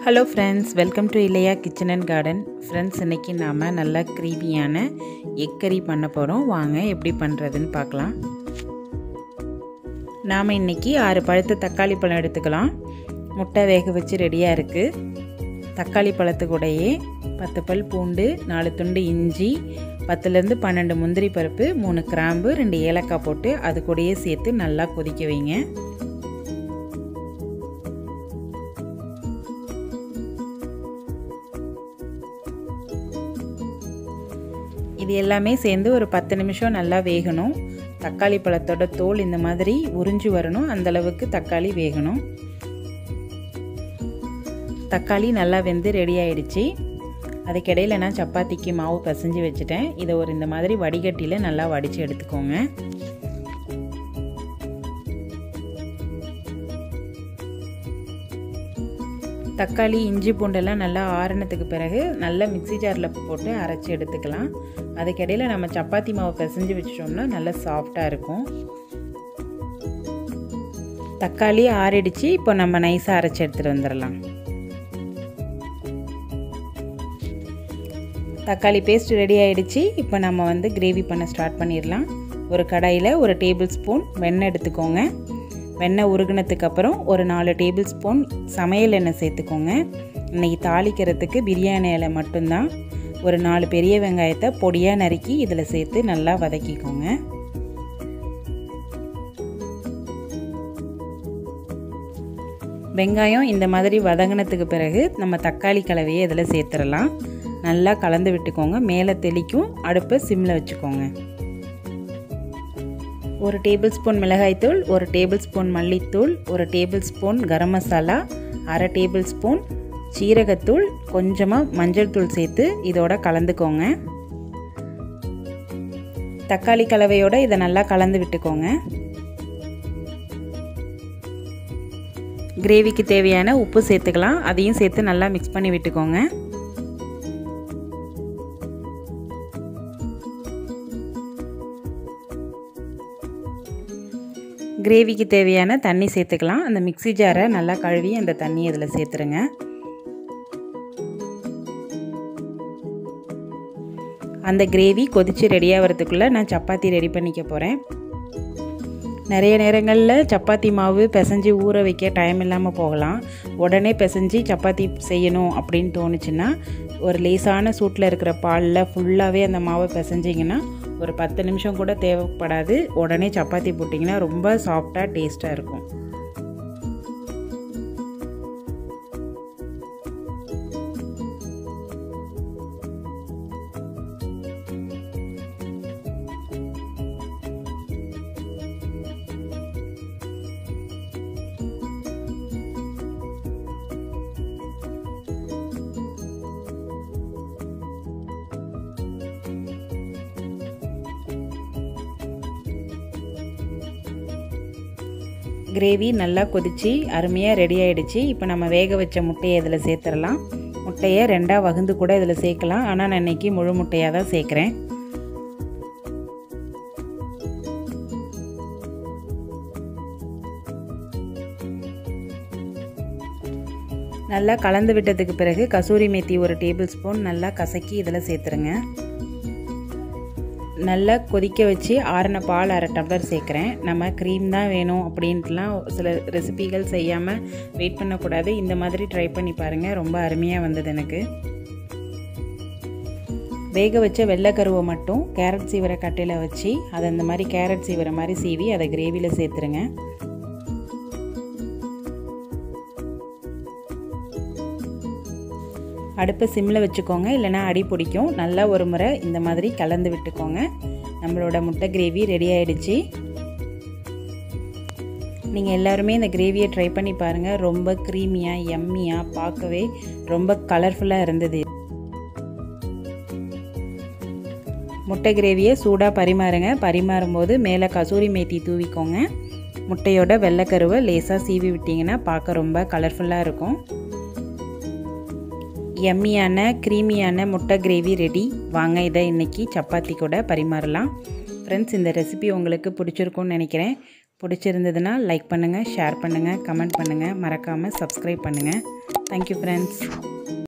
hello friends welcome to Ilaiya kitchen and garden friends இன்றைக்கி நாம் நல்லா க்ரீமியான எக் கறி பண்ண போகிறோம் வாங்க எப்படி பண்ணுறதுன்னு பார்க்கலாம் நாம் இன்றைக்கி ஆறு பழுத்த தக்காளி பழம் எடுத்துக்கலாம் முட்டை வேக வச்சு ரெடியாக இருக்குது தக்காளி பழத்துக்கூடையே பத்து பல் பூண்டு நாலு துண்டு இஞ்சி பத்துலேருந்து பன்னெண்டு முந்திரி பருப்பு மூணு கிராம்பு ரெண்டு ஏலக்காய் போட்டு அது கூடயே சேர்த்து நல்லா கொதிக்க வைங்க இது எல்லாமே சேர்ந்து ஒரு பத்து நிமிஷம் நல்லா வேகணும் தக்காளி பழத்தோட தோல் இந்த மாதிரி உறிஞ்சி வரணும் அந்தளவுக்கு தக்காளி வேகணும் தக்காளி நல்லா வெந்து ரெடி ஆயிடுச்சு அதுக்கிடையில் நான் சப்பாத்திக்கு மாவு பசைஞ்சு வச்சுட்டேன் இதை ஒரு இந்த மாதிரி வடிகட்டியில் நல்லா வடித்து எடுத்துக்கோங்க தக்காளி இஞ்சி பூண்டெல்லாம் நல்லா ஆறுனதுக்கு பிறகு நல்லா மிக்சி ஜாரில் போட்டு அரைச்சி எடுத்துக்கலாம் அதுக்கிடையில் நம்ம சப்பாத்தி மாவு பிசைஞ்சு வச்சிட்டோம்னா நல்லா சாஃப்டாக இருக்கும் தக்காளி ஆறிடுச்சு இப்போ நம்ம நைஸாக அரைச்சி எடுத்துகிட்டு வந்துடலாம் தக்காளி பேஸ்ட் ரெடி ஆகிடுச்சு இப்போ நம்ம வந்து கிரேவி பண்ண ஸ்டார்ட் பண்ணிடலாம் ஒரு கடாயில் ஒரு டேபிள் ஸ்பூன் வெண்ணெய் எடுத்துக்கோங்க வெண்ணெய் உருகினதுக்கு அப்புறம் ஒரு நாலு டேபிள் ஸ்பூன் சமையல் எண்ணெய் சேர்த்துக்கோங்க இன்றைக்கி தாளிக்கிறதுக்கு பிரியாணி இலை மட்டும்தான் ஒரு நாலு பெரிய வெங்காயத்தை பொடியாக நறுக்கி இதில் சேர்த்து நல்லா வதக்கிக்கோங்க வெங்காயம் இந்த மாதிரி வதங்கினதுக்கு பிறகு நம்ம தக்காளி கலவையை இதில் சேர்த்துடலாம் நல்லா கலந்து விட்டுக்கோங்க மேலே தெளிக்கும் அடுப்பை சிம்மில் வச்சுக்கோங்க ஒரு டேபிள் ஸ்பூன் மிளகாய்த்தூள் ஒரு டேபிள் ஸ்பூன் மல்லித்தூள் ஒரு டேபிள் ஸ்பூன் கரம் மசாலா அரை டேபிள் ஸ்பூன் சீரகத்தூள் கொஞ்சமாக மஞ்சள் தூள் சேர்த்து இதோட கலந்துக்கோங்க தக்காளி கலவையோட இதை நல்லா கலந்து விட்டுக்கோங்க கிரேவிக்கு தேவையான உப்பு சேர்த்துக்கலாம் அதையும் சேர்த்து நல்லா மிக்ஸ் பண்ணி விட்டுக்கோங்க கிரேவிக்கு தேவையான தண்ணி சேர்த்துக்கலாம் அந்த மிக்சி ஜாரை நல்லா கழுவி அந்த தண்ணி இதில் சேர்த்துருங்க அந்த கிரேவி கொதித்து ரெடியாகிறதுக்குள்ளே நான் சப்பாத்தி ரெடி பண்ணிக்க போகிறேன் நிறைய நேரங்களில் சப்பாத்தி மாவு பிசைஞ்சு ஊற வைக்க டைம் இல்லாமல் போகலாம் உடனே பிசைஞ்சு சப்பாத்தி செய்யணும் அப்படின்னு தோணுச்சுன்னா ஒரு லேசான சூட்டில் இருக்கிற பாலில் ஃபுல்லாகவே அந்த மாவை பிசைஞ்சிங்கன்னா ஒரு பத்து நிமிஷம் கூட தேவைப்படாது உடனே சப்பாத்தி போட்டிங்கன்னா ரொம்ப சாஃப்டாக டேஸ்ட்டாக இருக்கும் கிரேவி நல்லா கொதித்து அருமையாக ரெடி ஆகிடுச்சு இப்போ நம்ம வேக வச்ச முட்டையை இதில் சேர்த்துடலாம் முட்டையை ரெண்டாக வகுந்து கூட இதில் சேர்க்கலாம் ஆனால் நான் இன்றைக்கி முழு முட்டையாக தான் சேர்க்குறேன் நல்லா கலந்து விட்டதுக்கு பிறகு கசூரி மேத்தி ஒரு டேபிள் ஸ்பூன் நல்லா கசக்கி இதில் சேர்த்துருங்க நல்லா கொதிக்க வச்சு ஆறின பால் அரை டம்ளர் சேர்க்குறேன் நம்ம க்ரீம் தான் வேணும் அப்படின்ட்டுலாம் சில ரெசிபிகள் செய்யாமல் வெயிட் பண்ணக்கூடாது இந்த மாதிரி ட்ரை பண்ணி பாருங்கள் ரொம்ப அருமையாக வந்தது எனக்கு வேக வச்ச வெள்ளைக்கருவை மட்டும் கேரட் சீவரை கட்டையில் வச்சு அதை இந்த மாதிரி கேரட் சீவரை மாதிரி சீவி அதை கிரேவியில் சேர்த்துருங்க அடுப்பை சிம்மில் வச்சுக்கோங்க இல்லைனா அடி பிடிக்கும் நல்லா ஒரு முறை இந்த மாதிரி கலந்து விட்டுக்கோங்க நம்மளோட முட்டை கிரேவி ரெடி ஆகிடுச்சு நீங்கள் எல்லாருமே இந்த கிரேவியை ட்ரை பண்ணி பாருங்கள் ரொம்ப க்ரீமியாக எம்மியாக பார்க்கவே ரொம்ப கலர்ஃபுல்லாக இருந்தது முட்டை கிரேவியை சூடாக பரிமாறுங்க பரிமாறும் போது மேலே கசூரி மேத்தி தூவிக்கோங்க முட்டையோட வெள்ளைக்கருவை லேசாக சீவி விட்டிங்கன்னா பார்க்க ரொம்ப கலர்ஃபுல்லாக இருக்கும் எம்மியான க்ரீமியான முட்டை கிரேவி ரெடி வாங்க இதை இன்றைக்கி சப்பாத்தி கூட பரிமாறலாம் ஃப்ரெண்ட்ஸ் இந்த ரெசிபி உங்களுக்கு பிடிச்சிருக்கும்னு நினைக்கிறேன் பிடிச்சிருந்ததுன்னா லைக் பண்ணுங்கள் ஷேர் பண்ணுங்கள் கமெண்ட் பண்ணுங்கள் மறக்காமல் சப்ஸ்கிரைப் பண்ணுங்கள் தேங்க்யூ ஃப்ரெண்ட்ஸ்